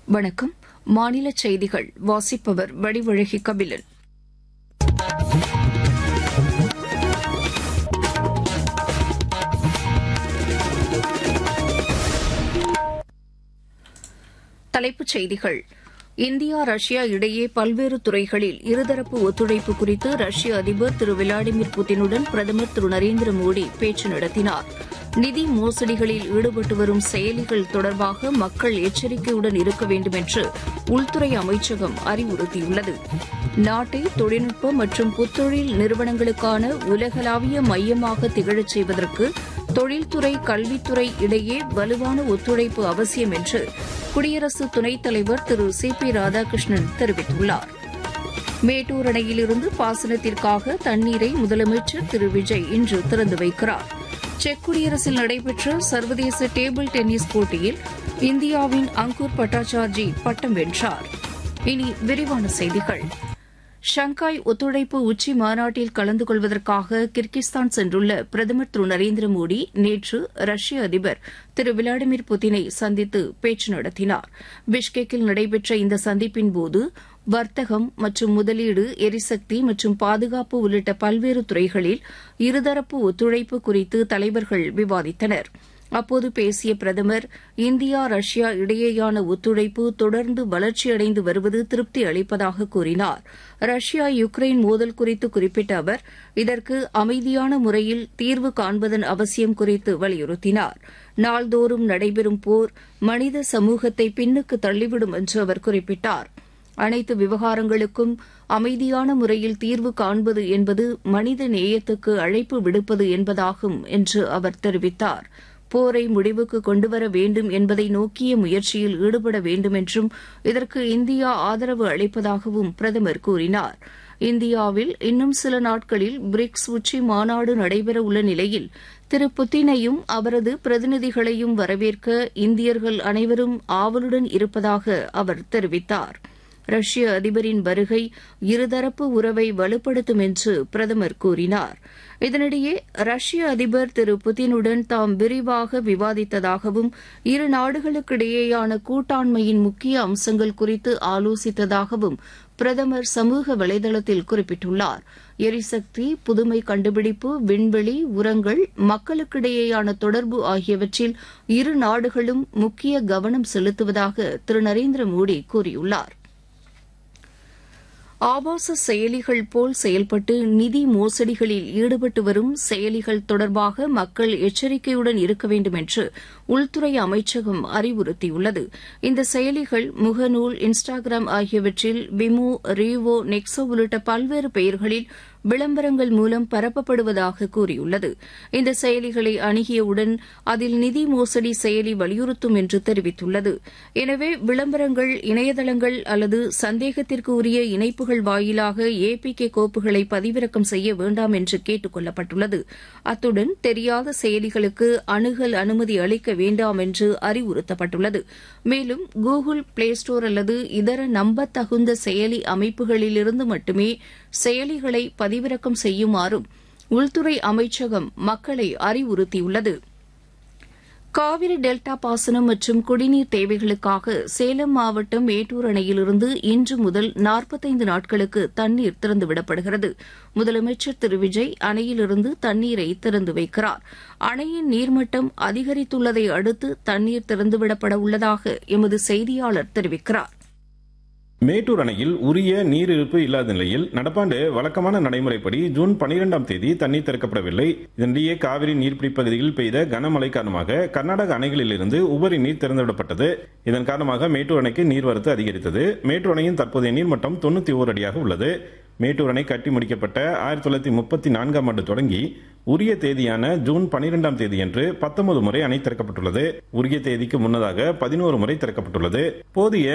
வணக்கம் மாநில செய்திகள் வாசிப்பவர் வடிவழகி கபிலன் தலைப்புச் செய்திகள் இந்தியா ரஷ்யா இடையே பல்வேறு துறைகளில் இருதரப்பு ஒத்துழைப்பு குறித்து ரஷ்ய அதிபர் திரு விளாடிமிர் புட்டினுடன் பிரதமர் திரு நரேந்திர மோடி பேச்சு நடத்தினார் நிதி மோசடிகளில் ஈடுபட்டு வரும் செயலிகள் தொடர்பாக மக்கள் எச்சரிக்கையுடன் இருக்க வேண்டும் என்று உள்துறை அமைச்சகம் அறிவுறுத்தியுள்ளது நாட்டை தொழில்நுட்ப மற்றும் புத்தொழில் நிறுவனங்களுக்கான உலகளாவிய மையமாக திகழச் செய்வதற்கு தொழில்துறை கல்வித்துறை இடையே வலுவான ஒத்துழைப்பு அவசியம் என்று குடியரசு துணைத் தலைவர் திரு சி பி ராதாகிருஷ்ணன் தெரிவித்துள்ளார் மேட்டூர் அணையிலிருந்து பாசனத்திற்காக தண்ணீரை முதலமைச்சர் திரு விஜய் இன்று திறந்து வைக்கிறார் செக் குடியரசில் நடைபெற்ற சர்வதேச டேபிள் டென்னிஸ் போட்டியில் இந்தியாவின் அங்கூர் பட்டாச்சார்ஜி பட்டம் வென்றார் இனி விரிவான செய்திகள் ஷங்காய் ஒத்துழைப்பு உச்சி மாநாட்டில் கலந்து கொள்வதற்காக கிர்கிஸ்தான் சென்றுள்ள பிரதமர் திரு நரேந்திர மோடி நேற்று ரஷ்ய அதிபர் திரு விளாடிமிர் புதினை சந்தித்து பேச்சு நடத்தினார் பிஷ்கெக்கில் நடைபெற்ற இந்த சந்திப்பின்போது வர்த்தகம் மற்றும் முதலீடு எரிசக்தி மற்றும் பாதுகாப்பு உள்ளிட்ட பல்வேறு துறைகளில் இருதரப்பு ஒத்துழைப்பு குறித்து தலைவர்கள் விவாதித்தனா் அப்போது பேசிய பிரதமர் இந்தியா ரஷ்யா இடையேயான ஒத்துழைப்பு தொடர்ந்து வளர்ச்சியடைந்து வருவது திருப்தி அளிப்பதாக கூறினார் ரஷ்யா யுக்ரைன் மோதல் குறித்து குறிப்பிட்ட அவர் இதற்கு அமைதியான முறையில் தீர்வு காண்பதன் அவசியம் குறித்து வலியுறுத்தினார் நாள்தோறும் நடைபெறும் போர் மனித சமூகத்தை பின்னுக்கு தள்ளிவிடும் என்று அவர் குறிப்பிட்டார் அனைத்து விவகாரங்களுக்கும் அமைதியான முறையில் தீர்வு காண்பது என்பது மனித நேயத்துக்கு அழைப்பு விடுப்பது என்பதாகும் என்று அவர் தெரிவித்தார் போரை முடிவுக்கு கொண்டுவர வேண்டும் என்பதை நோக்கிய முயற்சியில் ஈடுபட வேண்டும் என்றும் இதற்கு இந்தியா ஆதரவு அளிப்பதாகவும் பிரதமர் கூறினார் இந்தியாவில் இன்னும் சில நாட்களில் பிரிக்ஸ் உச்சி மாநாடு நடைபெற உள்ள நிலையில் திரு புத்தினையும் அவரது பிரதிநிதிகளையும் வரவேற்க இந்தியர்கள் அனைவரும் ஆவலுடன் இருப்பதாக அவர் தெரிவித்தார் ரஷ்ய அதிபரின் வருகை இருதரப்பு உறவை வலுப்படுத்தும் என்று பிரதமர் கூறினார் இதனிடையே ரஷ்ய அதிபர் திரு புதினுடன் தாம் விரிவாக விவாதித்ததாகவும் இரு நாடுகளுக்கிடையேயான கூட்டாண்மையின் முக்கிய அம்சங்கள் குறித்து ஆலோசித்ததாகவும் பிரதமர் சமூக வலைதளத்தில் குறிப்பிட்டுள்ளார் எரிசக்தி புதுமை கண்டுபிடிப்பு விண்வெளி உரங்கள் மக்களுக்கிடையேயான தொடர்பு ஆகியவற்றில் இரு நாடுகளும் முக்கிய கவனம் செலுத்துவதாக திரு நரேந்திர மோடி கூறியுள்ளார் ஆபாச செயலிகள் போல் செயல்பட்டு நிதி மோசடிகளில் ஈடுபட்டு வரும் செயலிகள் தொடர்பாக மக்கள் எச்சரிக்கையுடன் இருக்க வேண்டும் என்று உள்துறை அமைச்சகம் அறிவுறுத்தியுள்ளது இந்த செயலிகள் முகநூல் இன்ஸ்டாகிராம் ஆகியவற்றில் விமோ ரீவோ நெக்ஸோ உள்ளிட்ட பல்வேறு பெயர்களில் விளம்பரங்கள் மூலம் பரப்பப்படுவதாக கூறியுள்ளது இந்த செயலிகளை அணுகியவுடன் அதில் நிதி மோசடி செயலி வலியுறுத்தும் என்று தெரிவித்துள்ளது எனவே விளம்பரங்கள் இணையதளங்கள் அல்லது சந்தேகத்திற்கு உரிய இணைப்புகள் வாயிலாக ஏபிகே கோப்புகளை பதிவிறக்கம் செய்ய வேண்டாம் என்று கேட்டுக் கொள்ளப்பட்டுள்ளது அத்துடன் தெரியாத செயலிகளுக்கு அணுகல் அனுமதி அளிக்க வேண்டாம் என்று அறிவுறுத்தப்பட்டுள்ளது மேலும் கூகுள் பிளே ஸ்டோர் அல்லது இதர நம்பத்தகுந்த செயலி அமைப்புகளிலிருந்து மட்டுமே செயலிகளை பதிவிறக்கம் செய்யுமாறும் உள்துறை அமைச்சகம் மக்களை அறிவுறுத்தியுள்ளது காவிரி டெல்டா பாசனம் மற்றும் குடிநீர் தேவைகளுக்காக சேலம் மாவட்டம் மேட்டூர் அணையிலிருந்து இன்று முதல் நாற்பத்தைந்து நாட்களுக்கு தண்ணீர் திறந்துவிடப்படுகிறது முதலமைச்சர் திரு விஜய் அணையிலிருந்து தண்ணீரை திறந்து வைக்கிறார் அணையின் நீர்மட்டம் அதிகரித்துள்ளதை அடுத்து தண்ணீர் திறந்துவிடப்பட உள்ளதாக எமது செய்தியாளர் தெரிவிக்கிறார் மேட்டூர் அணையில் உரிய நீர் இருப்பு இல்லாத நிலையில் நடப்பாண்டு வழக்கமான நடைமுறைப்படி ஜூன் பனிரெண்டாம் தேதி தண்ணீர் திறக்கப்படவில்லை இதனிடையே காவிரி நீர்பிடிப்பு பகுதியில் பெய்த கனமழை காரணமாக கர்நாடக அணைகளிலிருந்து உபரி நீர் திறந்துவிடப்பட்டது இதன் காரணமாக மேட்டூர் அணைக்கு நீர்வரத்து அதிகரித்தது மேட்டூர் அணையின் தற்போதைய நீர்மட்டம் தொண்ணூத்தி ஓர் அடியாக உள்ளது மேட்டூர் அணை கட்டி முடிக்கப்பட்ட ஆயிரத்தி தொள்ளாயிரத்தி முப்பத்தி நான்காம் ஆண்டு தொடங்கி உரிய தேதியான ஜூன் பனிரெண்டாம் தேதியன்று பத்தொன்பது முறை அணை திறக்கப்பட்டுள்ளது உரிய தேதிக்கு முன்னதாக பதினோரு முறை திறக்கப்பட்டுள்ளது போதிய